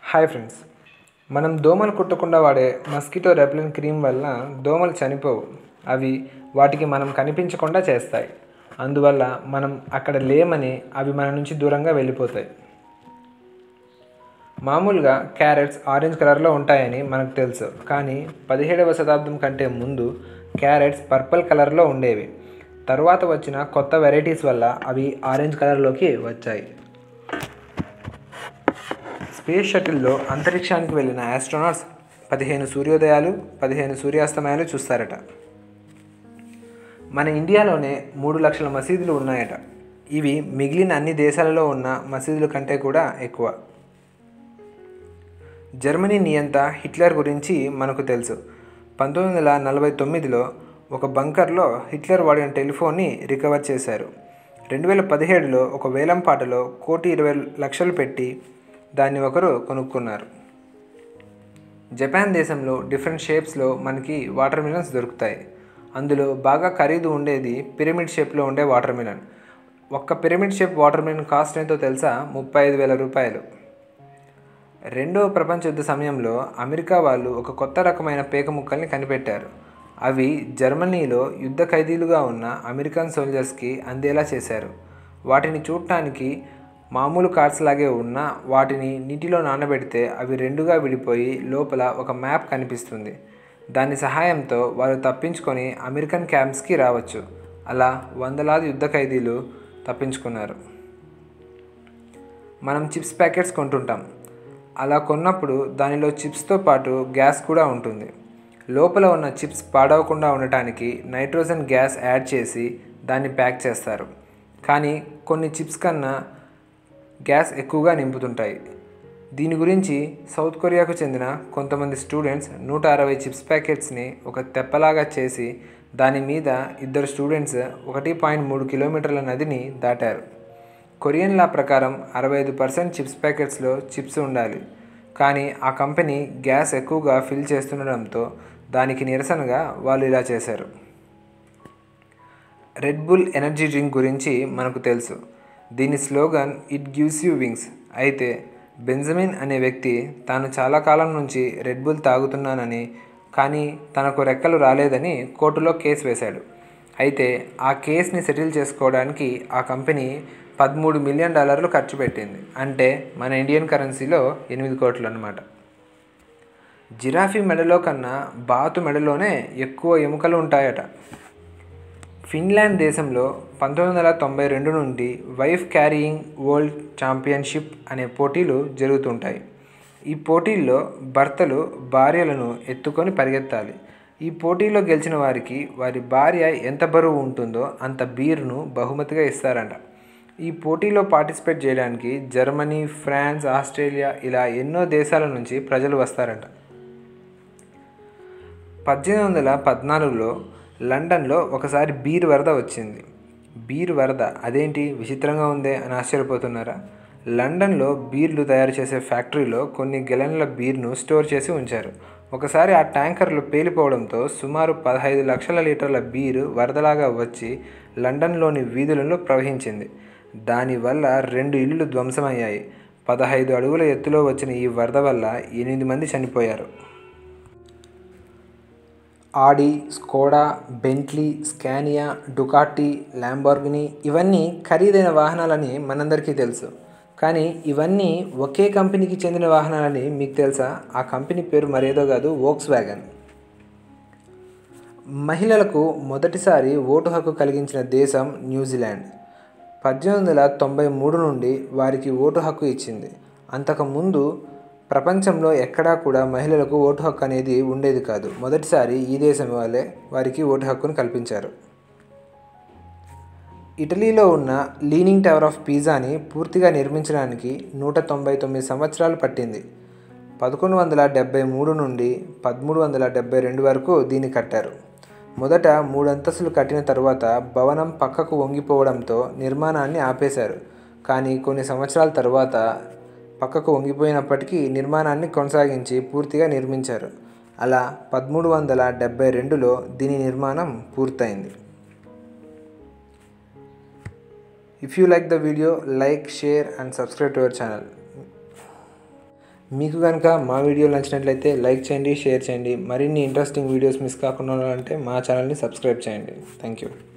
Hi friends మనం దోమలు కుట్టకుండా వాడే మస్కిటో రెప్లిన్ క్రీమ్ వల్ల దోమలు చనిపోవు అవి వాటికి మనం కనిపించకుండా చేస్తాయి అందువల్ల మనం అక్కడ లేమని అవి మన నుంచి దూరంగా వెళ్ళిపోతాయి మామూలుగా క్యారెట్స్ ఆరెంజ్ కలర్లో ఉంటాయని మనకు తెలుసు కానీ పదిహేడవ శతాబ్దం కంటే ముందు క్యారెట్స్ పర్పుల్ కలర్లో ఉండేవి తర్వాత వచ్చిన కొత్త వెరైటీస్ వల్ల అవి ఆరెంజ్ కలర్లోకి వచ్చాయి స్పేస్ షటిల్లో అంతరిక్షానికి వెళ్ళిన ఆస్ట్రోనాట్స్ పదిహేను సూర్యోదయాలు పదిహేను సూర్యాస్తమయాలు చూస్తారట మన ఇండియాలోనే మూడు లక్షల మసీదులు ఉన్నాయట ఇవి మిగిలిన అన్ని దేశాలలో ఉన్న మసీదుల కంటే కూడా ఎక్కువ జర్మనీ నియంత హిట్లర్ గురించి మనకు తెలుసు పంతొమ్మిది వందల నలభై తొమ్మిదిలో ఒక బంకర్లో హిట్లర్ వాడిన టెలిఫోన్ని రికవర్ చేశారు రెండు వేల పదిహేడులో ఒక వేలం పాటలో కోటి ఇరవై లక్షలు పెట్టి దాన్ని ఒకరు కొనుక్కున్నారు జపాన్ దేశంలో డిఫరెంట్ షేప్స్లో మనకి వాటర్ మిలన్స్ దొరుకుతాయి అందులో బాగా ఖరీదు ఉండేది పిరమిడ్ షేప్లో ఉండే వాటర్ మిలన్ ఒక్క pyramid shape watermelon cost ఎంతో తెలుసా ముప్పై ఐదు వేల రూపాయలు రెండవ ప్రపంచ యుద్ధ సమయంలో అమెరికా వాళ్ళు ఒక కొత్త రకమైన పేక ముక్కల్ని కనిపెట్టారు అవి జర్మనీలో యుద్ధ ఖైదీలుగా ఉన్న అమెరికన్ సోల్జర్స్కి అందేలా చేశారు వాటిని చూడటానికి మామూలు కార్డ్స్ లాగే ఉన్న వాటిని నీటిలో నానబెడితే అవి రెండుగా విడిపోయి లోపల ఒక మ్యాప్ కనిపిస్తుంది దాని సహాయంతో వారు తప్పించుకొని అమెరికన్ క్యాంప్స్కి రావచ్చు అలా వందలాది యుద్ధ ఖైదీలు తప్పించుకున్నారు మనం చిప్స్ ప్యాకెట్స్ కొంటుంటాం అలా కొన్నప్పుడు దానిలో చిప్స్తో పాటు గ్యాస్ కూడా ఉంటుంది లోపల ఉన్న చిప్స్ పాడవకుండా ఉండటానికి నైట్రోజన్ గ్యాస్ యాడ్ చేసి దాన్ని ప్యాక్ చేస్తారు కానీ కొన్ని చిప్స్ కన్నా గ్యాస్ ఎక్కువగా నింపుతుంటాయి దీని గురించి సౌత్ కొరియాకు చెందిన కొంతమంది స్టూడెంట్స్ నూట అరవై చిప్స్ ప్యాకెట్స్ని ఒక తెప్పలాగా చేసి దాని మీద ఇద్దరు స్టూడెంట్స్ ఒకటి పాయింట్ మూడు కిలోమీటర్ల నదిని దాటారు కొరియన్ లా ప్రకారం అరవై ఐదు పర్సెంట్ చిప్స్ ప్యాకెట్స్లో చిప్స్ ఉండాలి కానీ ఆ కంపెనీ గ్యాస్ ఎక్కువగా ఫిల్ చేస్తుండడంతో దానికి నిరసనగా వాళ్ళు ఇలా చేశారు రెడ్ బుల్ ఎనర్జీ డ్రింక్ గురించి మనకు తెలుసు దీని slogan it gives you wings అయితే బెంజమిన్ అనే వ్యక్తి తాను చాలా కాలం నుంచి రెడ్ బుల్ తాగుతున్నానని కానీ తనకు రెక్కలు రాలేదని కోర్టులో కేసు వేశాడు అయితే ఆ కేసుని సెటిల్ చేసుకోవడానికి ఆ కంపెనీ పదమూడు మిలియన్ డాలర్లు ఖర్చు పెట్టింది అంటే మన ఇండియన్ కరెన్సీలో ఎనిమిది కోట్లు అనమాట జిరాఫీ మెడలో కన్నా బాతు మెడలోనే ఎక్కువ ఎముకలు ఉంటాయట ఫిన్లాండ్ దేశంలో పంతొమ్మిది వందల తొంభై రెండు నుండి వైఫ్ క్యారీయింగ్ వరల్డ్ ఛాంపియన్షిప్ అనే పోటీలు జరుగుతుంటాయి ఈ పోటీల్లో భర్తలు భార్యలను ఎత్తుకొని పరిగెత్తాలి ఈ పోటీలో గెలిచిన వారికి వారి భార్య ఎంత బరువు ఉంటుందో అంత బీర్ను బహుమతిగా ఇస్తారంట ఈ పోటీలో పార్టిసిపేట్ చేయడానికి జర్మనీ ఫ్రాన్స్ ఆస్ట్రేలియా ఇలా ఎన్నో దేశాల నుంచి ప్రజలు వస్తారంట పద్దెనిమిది వందల పద్నాలుగులో లండన్లో ఒకసారి బీర్ వరద వచ్చింది బీర్ వరద అదేంటి విచిత్రంగా ఉందే అని ఆశ్చర్యపోతున్నారా లండన్లో బీర్లు తయారు చేసే ఫ్యాక్టరీలో కొన్ని గెలన్ల బీర్ను స్టోర్ చేసి ఉంచారు ఒకసారి ఆ ట్యాంకర్లు పేలిపోవడంతో సుమారు పదహైదు లక్షల లీటర్ల బీరు వరదలాగా వచ్చి లండన్లోని వీధులలో ప్రవహించింది దానివల్ల రెండు ఇల్లులు ధ్వంసమయ్యాయి పదహైదు అడుగుల ఎత్తులో వచ్చిన ఈ వరద వల్ల ఎనిమిది మంది చనిపోయారు Audi Skoda Bentley Scania Ducati Lamborghini ఇవన్నీ ఖరీదైన వాహనాలని మనందరికీ తెలుసు కానీ ఇవన్నీ ఒకే కంపెనీకి చెందిన వాహనాలని మీకు తెలుసా ఆ కంపెనీ పేరు మరేదో కాదు వోక్స్ వ్యాగన్ మహిళలకు మొదటిసారి ఓటు హక్కు కలిగించిన దేశం న్యూజిలాండ్ పద్దెనిమిది వందల తొంభై మూడు నుండి వారికి ఓటు హక్కు ఇచ్చింది అంతకుముందు ప్రపంచంలో ఎక్కడా కూడా మహిళలకు ఓటు హక్కు అనేది ఉండేది కాదు మొదటిసారి ఈ దేశం వాళ్ళే వారికి ఓటు హక్కును కల్పించారు ఇటలీలో ఉన్న లీనింగ్ టవర్ ఆఫ్ పీజాని పూర్తిగా నిర్మించడానికి నూట తొంభై తొమ్మిది సంవత్సరాలు పట్టింది పదకొండు వందల డెబ్బై మూడు నుండి పదమూడు వందల డెబ్బై రెండు వరకు దీన్ని కట్టారు మొదట మూడు అంతస్తులు కట్టిన తర్వాత భవనం పక్కకు వంగిపోవడంతో నిర్మాణాన్ని ఆపేశారు కానీ కొన్ని సంవత్సరాల తర్వాత పక్కకు వంగిపోయినప్పటికీ నిర్మాణాన్ని కొనసాగించి పూర్తిగా నిర్మించారు అలా పదమూడు వందల డెబ్బై రెండులో దీని నిర్మాణం పూర్తయింది If you like the video, like, share and subscribe to our channel. మీకు కనుక మా వీడియోలు నచ్చినట్లయితే లైక్ చేయండి షేర్ చేయండి మరిన్ని ఇంట్రెస్టింగ్ వీడియోస్ మిస్ కాకుండా ఉండాలంటే మా ఛానల్ని సబ్స్క్రైబ్ చేయండి థ్యాంక్ యూ